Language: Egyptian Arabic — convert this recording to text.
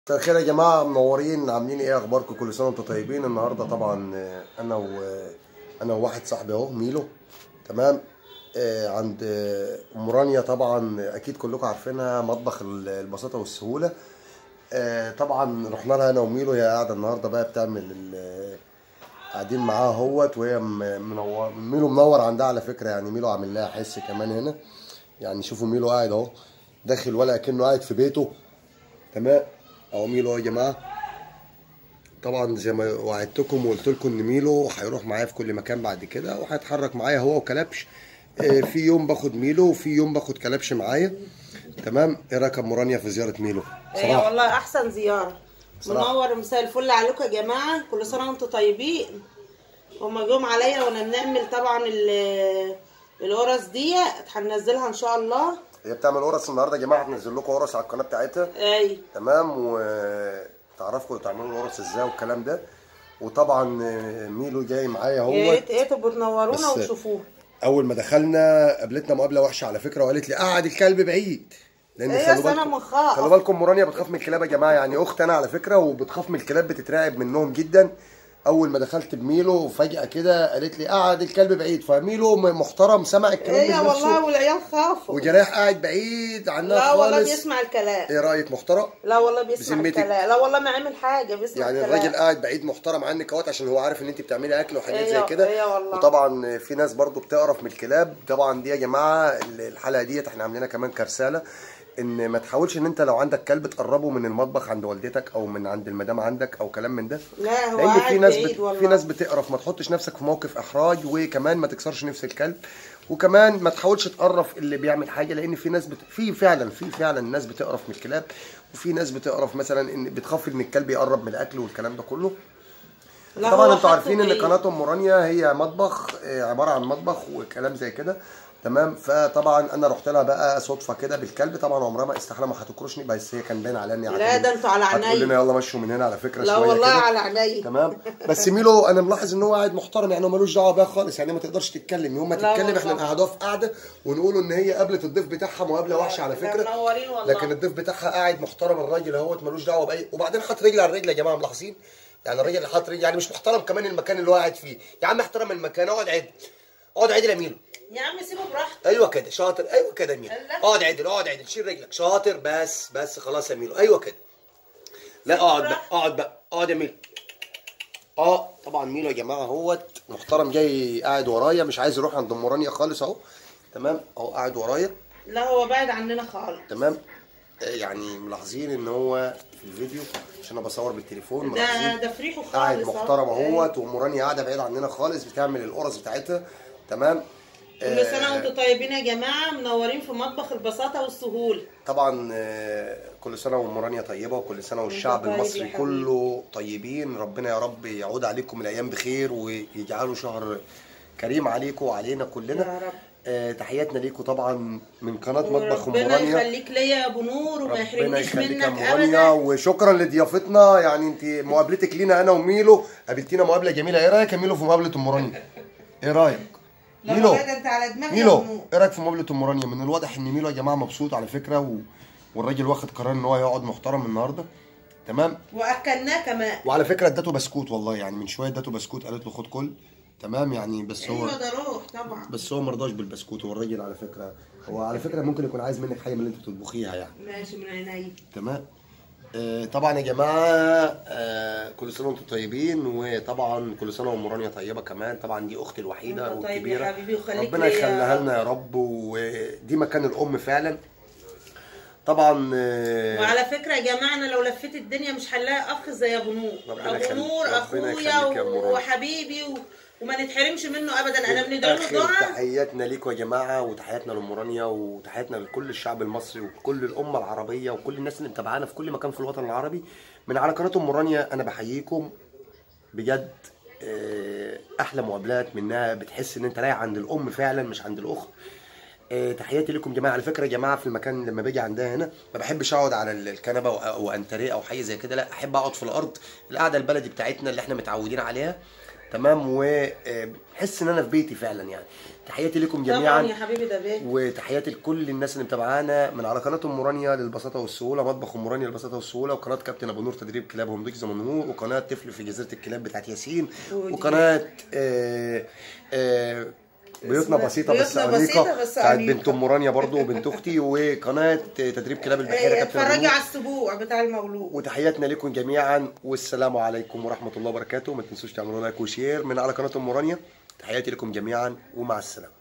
مساء الخير يا جماعه منورين عاملين ايه اخباركم كل سنه وانتم طيبين النهارده طبعا آه، انا و انا وواحد صاحبي اهو ميلو تمام آه، عند آه، ام رانيا طبعا اكيد كلكم عارفينها مطبخ ال- البساطه والسهوله آه، طبعا رحنا لها انا وميلو هي قاعده النهارده بقى بتعمل ال- قاعدين معاها اهوت وهي م- منور ميلو منور عندها على فكره يعني ميلو عامل لها حس كمان هنا يعني شوفوا ميلو قاعد اهو داخل ولا كأنه قاعد في بيته تمام اهو ميلو اهو يا جماعه طبعا زي ما وعدتكم وقلت لكم ان ميلو هيروح معايا في كل مكان بعد كده وهيتحرك معايا هو وكلبش آه، في يوم باخد ميلو وفي يوم باخد كلبش معايا تمام ايه رايك يا أم رانيا في زياره ميلو ايه والله احسن زياره صراحة. منور مساء الفل عليكم يا جماعه كل سنه وانتم طيبين هما جم عليا وانا بنعمل طبعا ال- القرص دي هننزلها ان شاء الله هي بتعمل قرص النهارده يا جماعه هتنزل لكم قرص على القناه بتاعتها اي تمام وتعرفوا تعملوا القرص ازاي والكلام ده وطبعا آه، ميلو جاي معايا يا هو ريت ايه تبقوا تنورونا بس- وتشوفوها اول ما دخلنا قابلتنا مقابله وحشه على فكره وقالت لي قعد الكلب بعيد لان هي خلوا سنة بالكم مخاف. خلوا بالكم مورانيا بتخاف من الكلاب يا جماعه يعني اخت انا على فكره وبتخاف من الكلاب بتترعب منهم جدا اول ما دخلت بميلو فجاه كده قالت لي قعد الكلب بعيد فميلو م- محترم سمع الكلام ايه من والله نفسه والعيال خافوا وجراح قاعد بعيد عنها لا والله خالص بيسمع الكلام ايه رايك محترم لا والله بيسمع بذمتك؟ الكلام لا والله ما عمل حاجه بيسمع يعني الكلام الراجل قاعد بعيد محترم عنك اهوت عشان هو عارف ان انت بتعملي اكل وحاجات زي أيوة، كده أيوة والله. وطبعا في ناس برضو بتقرف من الكلاب طبعا دي يا جماعه الحلقه ديت احنا عاملينها كمان كرساله ان ما تحاولش ان انت لو عندك كلب تقربه من المطبخ عند والدتك او من عند المدام عندك او كلام من ده لا هو لان في قاعد ناس بعيد بت... والله في ناس بتقرف ما تحطش نفسك في موقف احراج وكمان ما تكسرش نفس الكلب وكمان ما تحاولش تقرف اللي بيعمل حاجه لان في ناس بت... في فعلا في فعلا ناس بتقرف من الكلاب وفي ناس بتقرف مثلا ان بتخاف ان الكلب يقرب من الاكل والكلام ده كله لا طبعا هو انتوا حاطه عارفين ان بعيد. قناه ام رانيا هي مطبخ آه، عباره عن مطبخ وكلام زي كده تمام فطبعا انا رحت لها بقى صدفه كده بالكلب طبعا عمرها ما استحاله ما هتكرشني بس هي كان باين عليها ان هي لا ده انتوا على هتقول عينيا لنا يلا مشوا من هنا على فكره لا شويه والله كده. على عينيا تمام بس ميلو انا ملاحظ ان هو قاعد محترم يعني هو ملوش دعوه بيها خالص يعني ما تقدرش تتكلم يوم ما لا تتكلم احنا والله. نقعدوها في قعده ونقولوا ان هي قابلت الضيف بتاعها مقابله وحشه على لا، فكره منورين والله. لكن الضيف بتاعها قاعد محترم الراجل اهوت ملوش دعوه باي وبعدين حاطط رجل على رجل يا جماعه ملاحظين يعني الراجل اللي حاطط رجل يعني مش محترم كمان المكان اللي هو قاعد فيه يا عم احترم المكان اقعد عدل اقعد عدل يا ميلو يا عم سيبه براحته ايوه كده شاطر ايوه كده يا ميلو لا. اقعد عدل اقعد عدل شيل رجلك شاطر بس بس خلاص يا ميلو ايوه كده لا اقعد بقى اقعد بقى اقعد يا ميلو اه طبعا ميلو يا جماعه اهوت محترم جاي قاعد ورايا مش عايز يروح عند ام رانيا خالص اهو تمام اهو قاعد ورايا لا هو بعيد عننا خالص تمام آه، يعني ملاحظين ان هو في الفيديو عشان انا بصور بالتليفون ده ملاحظين ده فريحه خالص قاعد أهو. محترم اهوت وام رانيا قاعده بعيد عننا خالص بتعمل القرص بتاعتها تمام كل سنه وانتم طيبين يا جماعه منورين في مطبخ البساطه والسهوله طبعا آه، كل سنه وام رانيا طيبه وكل سنه والشعب طيب يا المصري حبيبي. كله طيبين ربنا يا رب يعود عليكم الايام بخير ويجعله شهر كريم عليكم وعلينا كلنا يا رب. آه، تحياتنا ليكم طبعا من قناه مطبخ ام ربنا رانيا يخليك ليا يا ابو نور وما ربنا يحرمنيش يخليك يا ام منك رانيا ابدا وشكرا لضيافتنا يعني انت مقابلتك لينا انا وميلو قابلتينا مقابله جميله ايه رايك يا ميلو في مقابله ام رانيا ايه رايك لا ميلو والله ده انت على دماغي يا ميلو أبو نور. ايه رايك في مقابله ام رانيا من الواضح ان ميلو يا جماعه مبسوط على فكره و... والراجل واخد قرار ان هو يقعد محترم النهارده تمام واكلناه كمان وعلى فكره ادته بسكوت والله يعني من شويه ادته بسكوت قالت له خد كل تمام يعني بس هو ايوه ده روح طبعا بس هو مرضاش بالبسكوت هو الراجل على فكره هو على فكره ممكن يكون عايز منك حاجه من اللي انت بتطبخيها يعني ماشي من عيني تمام آه طبعا يا جماعه آه كل سنه وانتم طيبين وطبعا كل سنه وام رانيا طيبه كمان طبعا دي اختي الوحيده وانت طيب يا والكبيره حبيبي وخليك ربنا ليا يا يخليها رب. لنا يا رب ودي مكان الام فعلا طبعا آه وعلى فكره يا جماعه انا لو لفيت الدنيا مش هنلاقي اخ زي ابو نور ربنا ابو يخليك- نور ربنا اخويا يخليك يا أم رانيا. وحبيبي و... وما نتحرمش منه ابدا انا بندعي له اخر دعاء تحياتنا ليكم يا جماعه وتحياتنا لام رانيا وتحياتنا لكل الشعب المصري وكل الامه العربيه وكل الناس اللي متابعانا في كل مكان في الوطن العربي من على قناه ام رانيا انا بحييكم بجد آه، احلى مقابلات منها بتحس ان انت رايح عند الام فعلا مش عند الاخت آه، تحياتي لكم جماعه على فكره يا جماعه في المكان لما باجي عندها هنا ما بحبش اقعد على ال- الكنبه او أو انتريه او حاجه زي كده لا احب اقعد في الارض القعده البلدي بتاعتنا اللي احنا متعودين عليها تمام وحس ان انا في بيتي فعلا يعني تحياتي لكم طبعا جميعا يا حبيبي ده بيت وتحياتي لكل الناس اللي متابعانا من على قناه ام رانيا للبساطه والسهوله مطبخ ام رانيا للبساطه والسهوله وقناه كابتن ابو نور تدريب كلاب ومضيق زمنهور وقناه طفل في جزيره الكلاب بتاعت ياسين ودي. وقناه آه آه بيوتنا اسمها بسيطة بس بيوتنا أنيقة بسيطة بس بتاعت أنيقة. بنت أم رانيا برضو وبنت أختي وقناة تدريب كلاب البحيرة كابتن أبو اتفرجي نور. على السبوع بتاع المولود وتحياتنا لكم جميعا والسلام عليكم ورحمة الله وبركاته ما تنسوش تعملوا لايك وشير من على قناة أم رانيا تحياتي لكم جميعا ومع السلامة